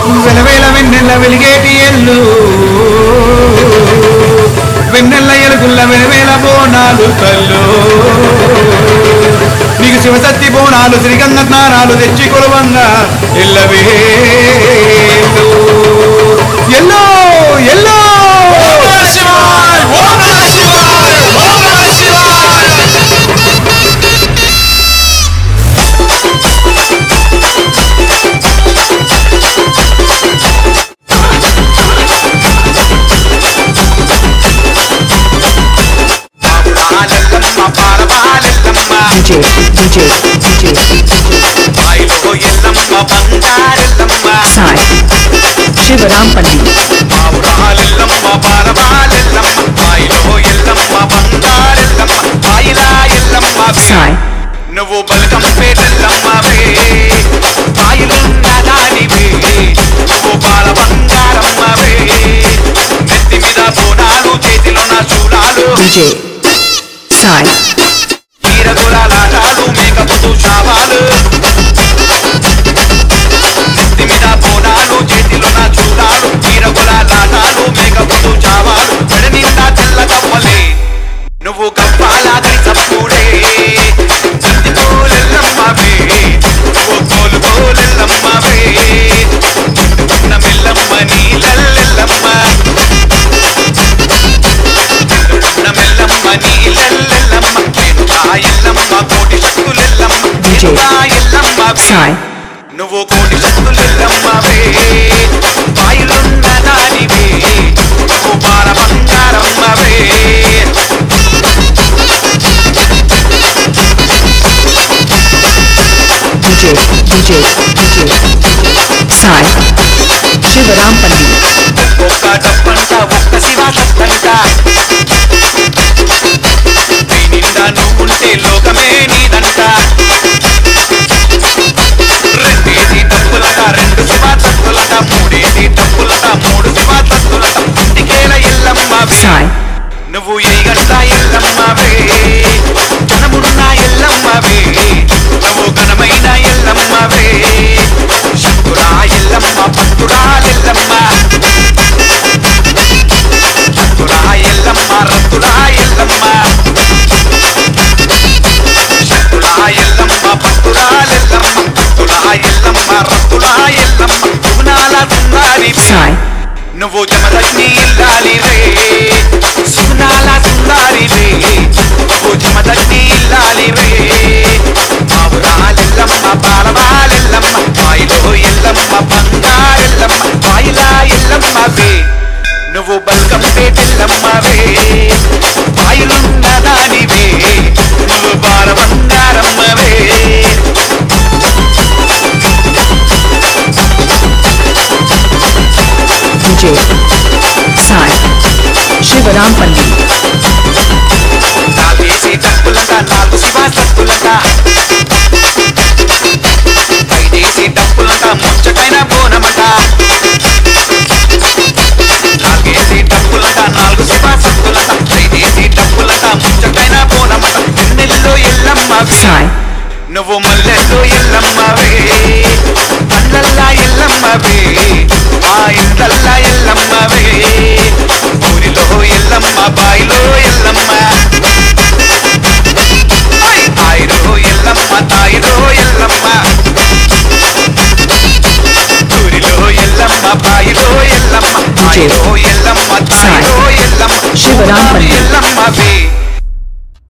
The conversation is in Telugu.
వెలవేల వెన్నెల వెలిగేటి ఎల్లు వెన్నెల్ల ఎలుగుల్ల వెలవేల బోనాలు కల్లు నీకు శివసత్తి బోనాలు శ్రీగంగ స్నానాలు తెచ్చి కొలవంగా ఎల్లవే ఎల్లో ఎల్లో పాలెల్లమ్మ పాలపాలెల్లమ్మ DJ, DJ, DJ, బాయిలో ఎల్లమ్మ బంగారెల్లమ్మ Sai, Shivarampalli, పావురాలెల్లమ్మ పాలపాలెల్లమ్మ బాయిలో ఎల్లమ్మ బంగారెల్లమ్మ బాయిలా ఎల్లమ్మ Sai, నువ్వు బలకం పేటెల్లమ్మవే బాయిలున్న దానివే నువ్వు పాల బంగారమ్మవే నెత్తి మీద బోనాలు చేతిలో నా చూడాలు DJ, Sai, తీరగులాటాలు మేకపుతూ చావాలు నెత్తి మీద బోనాలు చేతిలో నా చూడాలు తీరగులాటాలు మేకపుతూ చావాలు మెడ నిండా తెల్ల కప్పలే నువ్వు కప్పాలాది చప్పుడే చింతి కోలెల్లమ్మవే నువ్వు కోలు కోలెల్లమ్మవే చుట్టుకున్న మెల్లమ్మ నీళ్ళెల్లమ్మ చుట్టుకున్న మెల్లమ్మ నీళ్ళెల్లమ్మ ఎనుగా ఎల్లమ్మ కోటి శక్తులెల్లమ్మ ఎనుగా ఎల్లమ్మ Sai, నువ్వు కోటి శక్తులెల్లమ్మవే బాయిలున్న దానివే నువ్వు బాల బంగారమ్మవే DJ, DJ, DJ, Sai, Shivarampalli, ఒక్క డబ్బంట ఒక్క శివ సత్తంట నీ నిండా నువ్వుంటే లోకమే నీదంట రెండేసి డబ్బులట రెండు శివ తత్తులట మూడేసి డబ్బులట మూడు శివ తత్తులట ఇంటికేల ఎల్లమ్మవే Sai, నువ్వు ఎయ్యంట ఎల్లమ్మవే జనమున్న ఎల్లమ్మవే నువ్వు ఘనమైన ఎల్లమ్మవే శక్తురా ఎల్లమ్మ భక్తురా ఎల్లమ్మ భక్తురా ఎల్లమ్మ రత్తురా ఎల్లమ్మ శక్తురా ఎల్లమ్మ భక్తురా ఎల్లమ్మ భక్తురా ఎల్లమ్మ రత్తురా ఎల్లమ్మ గుణాల సుందారి Sai, నువ్వు జమదగ్ని ఇల్లాలి రే సునాల సుందారి రే నువ్వు జమదగ్ని ఇల్లాలి రే పావురాలెల్లమ్మ పాలవాలెల్లమ్మ బాయిలో ఎల్లమ్మ బంగారెల్లమ్మ బాయిలా ఎల్లమ్మ వే నువ్వు బల్గం పేటెల్లమ్మవే బాయిలున్న దానివే నువ్వు బాల బంగారమ్మవే DJ, Sai, Shivarampalli, నాలుగేసి డబ్బులంట నాలుగు శివ సత్తులంట ఐదేసి డబ్బులంట ముచ్చటైన బోనమంట నాలుగేసి డబ్బులంట నాలుగు శివ సత్తులంట ఐదేసి డబ్బులంట ముచ్చటైన బోనమంట ఎన్నెల్లో ఎల్లమ్మవే Sai, నువ్వు మల్లెల్లో ఎల్లమ్మవే అల్లల్లా ఎల్లమ్మవే మా ఇంటల్లా ఎల్లమ్మవే ఊరిలో ఎల్లమ్మ బాయిలో ఎల్లమ్మ ఓయ్! తాయిలో ఎల్లమ్మ తాయిలో ఎల్లమ్మ ఊరిలో ఎల్లమ్మ బాయిలో ఎల్లమ్మ తాయిలో